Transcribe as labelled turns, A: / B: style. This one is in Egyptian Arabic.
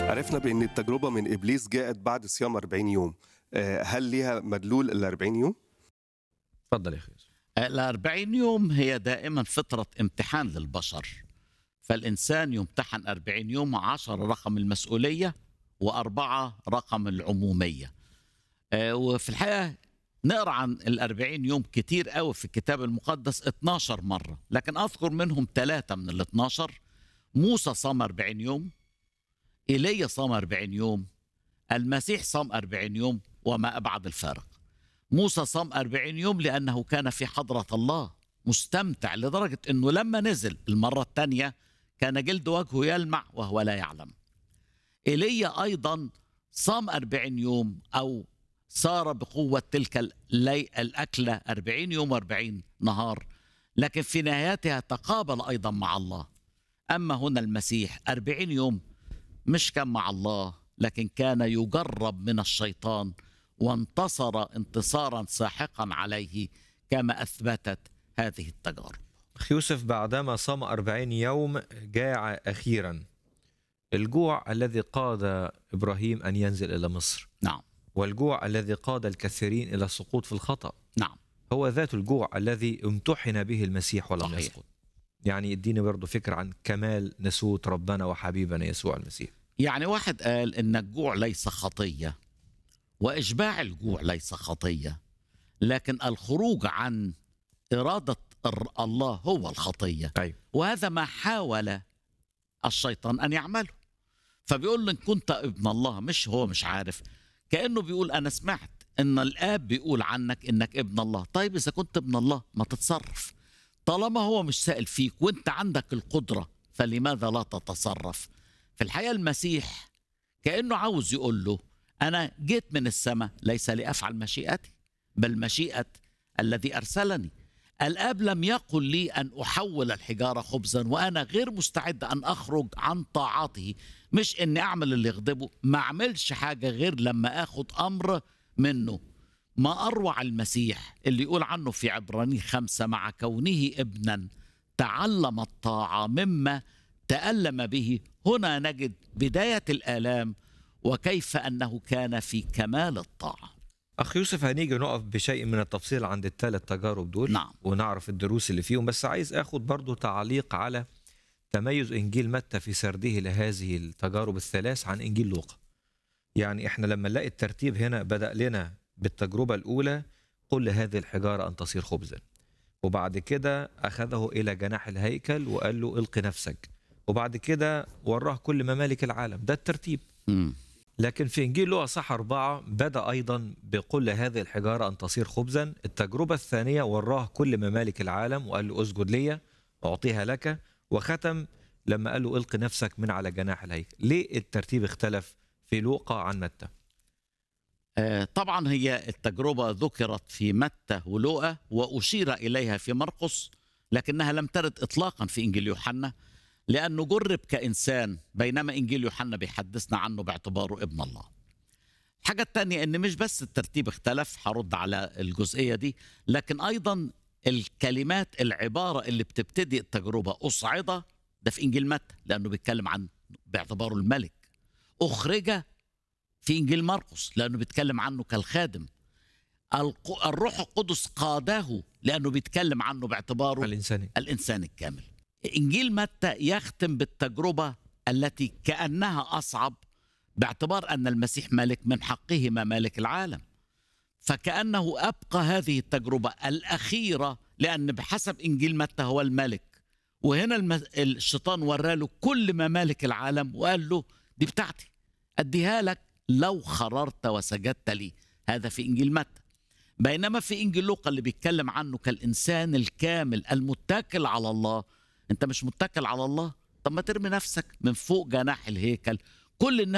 A: عرفنا بأن التجربة من إبليس جاءت بعد صيام 40 يوم آه، هل ليها مدلول ال 40 يوم؟
B: اتفضل يا اخي يوسف.
C: ال 40 يوم هي دائما فترة امتحان للبشر فالإنسان يمتحن 40 يوم 10 رقم المسؤولية وأربعة رقم العمومية آه، وفي الحقيقة نقرأ عن ال 40 يوم كتير قوي في الكتاب المقدس 12 مرة لكن أذكر منهم ثلاثة من ال 12 موسى صام 40 يوم إيليا صام 40 يوم المسيح صام 40 يوم وما أبعد الفارق موسى صام 40 يوم لأنه كان في حضرة الله مستمتع لدرجة أنه لما نزل المرة الثانية كان جلد وجهه يلمع وهو لا يعلم إيليا أيضا صام 40 يوم أو سار بقوة تلك اللي الأكلة 40 يوم و40 نهار لكن في نهايتها تقابل أيضا مع الله أما هنا المسيح 40 يوم مش كان مع الله لكن كان يجرب من الشيطان وانتصر انتصارا ساحقا عليه كما اثبتت هذه التجارب.
B: اخي يوسف بعدما صام أربعين يوم جاع أخيرا الجوع الذي قاد إبراهيم أن ينزل إلى مصر
C: نعم
B: والجوع الذي قاد الكثيرين إلى السقوط في الخطأ
C: نعم
B: هو ذات الجوع الذي امتحن به المسيح ولم
C: صحيح.
B: يسقط يعني اديني برضه فكرة عن كمال نسوت ربنا وحبيبنا يسوع المسيح
C: يعني واحد قال ان الجوع ليس خطيه واشباع الجوع ليس خطيه لكن الخروج عن اراده الر- الله هو الخطيه
B: أيوة.
C: وهذا ما حاول الشيطان ان يعمله فبيقول له ان كنت ابن الله مش هو مش عارف كانه بيقول انا سمعت ان الاب بيقول عنك انك ابن الله طيب اذا كنت ابن الله ما تتصرف طالما هو مش سائل فيك وانت عندك القدره فلماذا لا تتصرف في الحقيقه المسيح كانه عاوز يقول له انا جيت من السماء ليس لافعل مشيئتي بل مشيئه الذي ارسلني الاب لم يقل لي ان احول الحجاره خبزا وانا غير مستعد ان اخرج عن طاعته مش اني اعمل اللي يغضبه ما اعملش حاجه غير لما اخد امر منه ما اروع المسيح اللي يقول عنه في عبراني خمسه مع كونه ابنا تعلم الطاعه مما تألم به هنا نجد بداية الآلام وكيف أنه كان في كمال الطاعة
B: أخ يوسف هنيجي نقف بشيء من التفصيل عند الثلاث تجارب دول
C: نعم.
B: ونعرف الدروس اللي فيهم بس عايز اخد برضو تعليق على تميز انجيل متى في سرده لهذه التجارب الثلاث عن انجيل لوقا يعني احنا لما نلاقي الترتيب هنا بدأ لنا بالتجربة الأولى قل لهذه الحجارة أن تصير خبزا وبعد كده أخذه إلى جناح الهيكل وقال له القي نفسك وبعد كده وراه كل ممالك العالم ده الترتيب
C: مم.
B: لكن في انجيل لوقا صح أربعة بدأ أيضا بقل هذه الحجارة أن تصير خبزا التجربة الثانية وراه كل ممالك العالم وقال له اسجد لي أعطيها لك وختم لما قال له القي نفسك من على جناح الهيكل ليه الترتيب اختلف في لوقا عن متى
C: آه، طبعا هي التجربة ذكرت في متى ولوقا وأشير إليها في مرقس لكنها لم ترد إطلاقا في إنجيل يوحنا لأنه جرب كإنسان بينما إنجيل يوحنا بيحدثنا عنه باعتباره ابن الله الحاجة الثانية إن مش بس الترتيب اختلف هرد على الجزئية دي لكن أيضا الكلمات العبارة اللي بتبتدي التجربة أصعد ده في إنجيل متى لأنه بيتكلم عن باعتباره الملك أخرج في انجيل مرقس لانه بيتكلم عنه كالخادم الق- الروح القدس قاده لانه بيتكلم عنه باعتباره
B: الإنساني
C: الانسان الكامل انجيل متى يختم بالتجربه التي كانها اصعب باعتبار ان المسيح ملك من حقه ممالك العالم فكانه ابقى هذه التجربه الاخيره لان بحسب انجيل متى هو الملك وهنا الم- الشيطان وراله كل ممالك العالم وقال له دي بتاعتي اديها لك لو خررت وسجدت لي هذا في انجيل متى بينما في انجيل لوقا اللي بيتكلم عنه كالانسان الكامل المتكل على الله انت مش متكل على الله طب ما ترمي نفسك من فوق جناح الهيكل كل الناس